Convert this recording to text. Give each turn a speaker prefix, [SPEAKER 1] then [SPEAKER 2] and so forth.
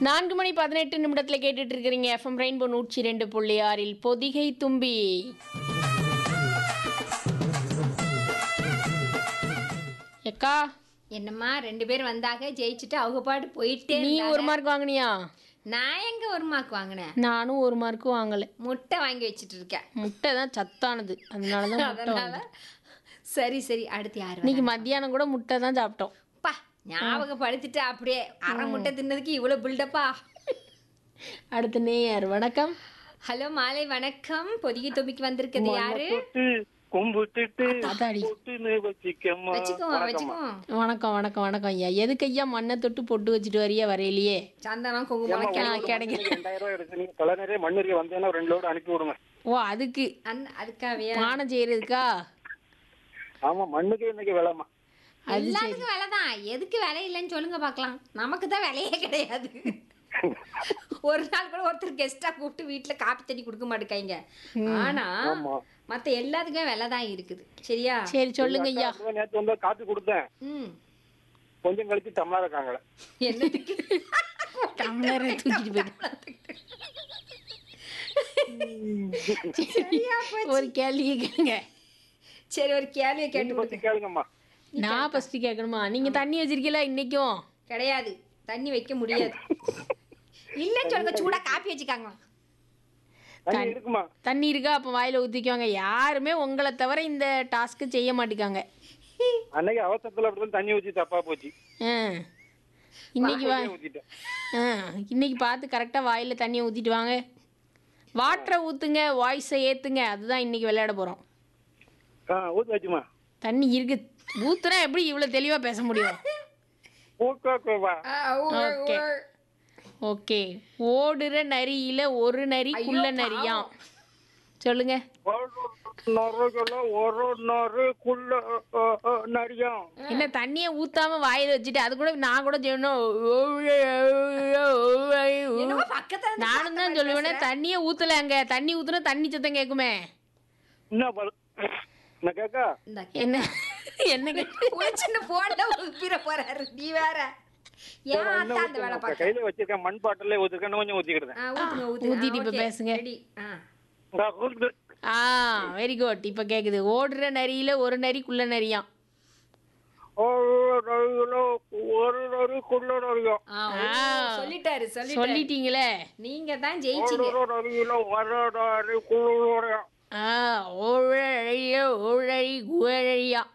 [SPEAKER 1] நான்கு மணி பதினெட்டு நிமிடத்துல கேட்டுட்டு இருக்கிறீங்க எஃப்எம் ரெயின்போ நூற்றி ரெண்டு புள்ளி ஆறில் பொதிகை தும்பி எக்கா
[SPEAKER 2] என்னம்மா ரெண்டு பேர் வந்தாக ஜெயிச்சுட்டு அவங்க பாட்டு போயிட்டே
[SPEAKER 1] நீ
[SPEAKER 2] இருந்தாங்க.
[SPEAKER 1] ஒரு மார்க் வாங்கினியா
[SPEAKER 2] நான் எங்க ஒரு மார்க் வாங்கினேன்
[SPEAKER 1] நானும் ஒரு மார்க்கு வாங்கல
[SPEAKER 2] முட்டை வாங்கி வச்சுட்டு இருக்கேன்
[SPEAKER 1] முட்டை தான் சத்தானது அதனால தான் முட்டை
[SPEAKER 2] அதனால
[SPEAKER 1] வாங்கினேன்.
[SPEAKER 2] சரி சரி அடுத்து யாரு
[SPEAKER 1] இன்னைக்கு மத்தியானம் கூட முட்டை தான் சாப்பிட்டோம்
[SPEAKER 2] பா ஞாபகப்படுத்திட்டு அப்படியே அரை முட்டை தின்னதுக்கு இவ்வளவு பில்டப்பா
[SPEAKER 1] அடுத்து நேயர் வணக்கம்
[SPEAKER 2] ஹலோ மாலை வணக்கம் பொதிகை தொபிக்கு வந்திருக்கிறது யாரு
[SPEAKER 3] தொட்டு கும்பிட்டுட்டு
[SPEAKER 1] அதாடி.
[SPEAKER 3] பொட்டுன்னு வச்சுக்கம்மா
[SPEAKER 2] வச்சுக்குவோம் வச்சுக்குவோம்
[SPEAKER 1] வணக்கம் வணக்கம் வணக்கம் ஐயா எதுக்கு ஐயா மண்ணை தொட்டு பொட்டு வச்சுட்டு வரியா வரையிலையே
[SPEAKER 2] சந்தனம் குங்குமம் வைக்கலாம்.
[SPEAKER 1] கிடைக்க
[SPEAKER 3] ரெண்டாயிரம் ரூபாய் எடுத்து நீங்க கலை நிறைய மண்ணறிய வந்தேன்னா ஒரு ரெண்டு லோடு அனுப்பி விடுங்க
[SPEAKER 1] ஓ அதுக்கு
[SPEAKER 2] அந்த அதுக்காகவே
[SPEAKER 1] பானை செய்யறதுக்கா
[SPEAKER 3] ஆமா மண்ணுக்கு இன்னைக்கு விலைமா
[SPEAKER 2] எல்லாத்துக்கும் விலை தான் எதுக்கு விலை இல்லைன்னு சொல்லுங்க பார்க்கலாம் நமக்கு தான் விலையே கிடையாது ஒரு நாள் கூட ஒருத்தர் கெஸ்டா கூப்பிட்டு வீட்டுல காப்பி தண்ணி கொடுக்க மாட்டேங்க ஆனா
[SPEAKER 3] ஆமா.
[SPEAKER 2] மத்த எல்லாத்துக்குமே விலை தான் இருக்குது சரியா
[SPEAKER 1] சரி சொல்லுங்க ஐயா
[SPEAKER 3] அப்படிதான் நேத்து வந்து காப்பி கொடுத்தேன்
[SPEAKER 2] ம்
[SPEAKER 3] கொஞ்சம் கழிச்சு டம்ளர் இருக்காங்களே
[SPEAKER 2] என்னதுக்கு
[SPEAKER 1] டம்ளரை தூக்கிட்டு போயிட்டு
[SPEAKER 2] சரியா போச்சு.
[SPEAKER 1] ஒரு கேள்வி கேளுங்க
[SPEAKER 2] சரி ஒரு கேள்வியை கேட்டு
[SPEAKER 3] நீங்க
[SPEAKER 2] கொடுங்க
[SPEAKER 3] பத்தி கேளுங்கம்மா
[SPEAKER 1] நான் ஃபர்ஸ்ட் கேட்கணுமா நீங்க தண்ணி வச்சிருக்கீங்களா இன்னைக்கும்
[SPEAKER 2] கிடையாது தண்ணி வைக்க முடியாது இல்லைன்னு சொல்லுங்க சூடா காப்பி வச்சுக்காங்க
[SPEAKER 3] தண்ணி இருக்குமா
[SPEAKER 1] தண்ணி இருக்கா அப்போ வாயில ஊத்திக்குவாங்க யாருமே உங்களை தவிர இந்த டாஸ்க்கு செய்ய மாட்டேங்காங்க
[SPEAKER 3] அன்னைக்கு அவசரத்துல அப்படிதான் தண்ணி ஊத்தி தப்பா போச்சு
[SPEAKER 1] ஆ. இன்னைக்கு வா
[SPEAKER 3] ஊத்திட்டேன்
[SPEAKER 1] ஆ இன்னைக்கு பார்த்து கரெக்டாக வாயில் தண்ணியை ஊற்றிட்டு வாங்க வாட்டரை ஊற்றுங்க வாய்ஸை ஏற்றுங்க அதுதான் இன்னைக்கு விளையாட போகிறோம்
[SPEAKER 3] ஆ ஊத்தி வச்சுமா
[SPEAKER 1] தண்ணி இருக்கு ஊத்துனா எப்படி இவ்வளோ தெளிவாக பேச முடியும்
[SPEAKER 3] ஊக்கோக்கோவா
[SPEAKER 1] ஓகே ஓகே ஓடுற நரியில ஒரு நரி குள்ள நரியாம் சொல்லுங்க
[SPEAKER 3] நொறுகள ஒரு நொறுக்குள்ள நரியம்
[SPEAKER 1] என்ன தண்ணியை ஊத்தாம வாயில வச்சுட்டு அது கூட நான் கூட
[SPEAKER 2] என்னமோ பக்கத்துல
[SPEAKER 1] செய்யணும் நானும் தான் சொல்லுவேனே தண்ணியை ஊத்தல அங்க தண்ணி ஊத்துனா தண்ணி சத்தம் கேட்குமே
[SPEAKER 3] என்ன பல் நான் கேக்கா
[SPEAKER 2] இந்த
[SPEAKER 1] என்ன என்ன கேட்டு
[SPEAKER 2] ஒரு சின்ன போன்ல உப்பிர போறாரு நீ வேற ஏன் அத்தா அந்த வேலை பார்க்க
[SPEAKER 3] கையில வச்சிருக்கேன் மண் பாட்டிலே ஊத்திருக்கேன் கொஞ்சம் ஊத்திக்கிட்டேன்
[SPEAKER 2] ஆ, ஊத்துங்க
[SPEAKER 1] ஊத்திட்டு
[SPEAKER 2] ஊத்துங்க
[SPEAKER 1] இப்ப
[SPEAKER 2] ஆ, okay.
[SPEAKER 1] பேசுங்க.
[SPEAKER 2] Ready. ஆ.
[SPEAKER 1] ஆ வெரி குட் இப்ப கேக்குது ஓடுற நரியில ஒரு நரி குள்ள நரியாம்
[SPEAKER 3] ஒரு நரிக்குள்ள நரியம்
[SPEAKER 2] ஆ, ஓ, சொல்லிட்டாரு சொல்லிட்டாரு
[SPEAKER 1] சொல்லிட்டீங்களே
[SPEAKER 2] நீங்க தான் ஜெயிச்சீங்க
[SPEAKER 3] ஒரு நரியில ஒரு நரிக்குள்ள நரியம்
[SPEAKER 1] ஆ ஓழழிய ஓழழி குழழியாம்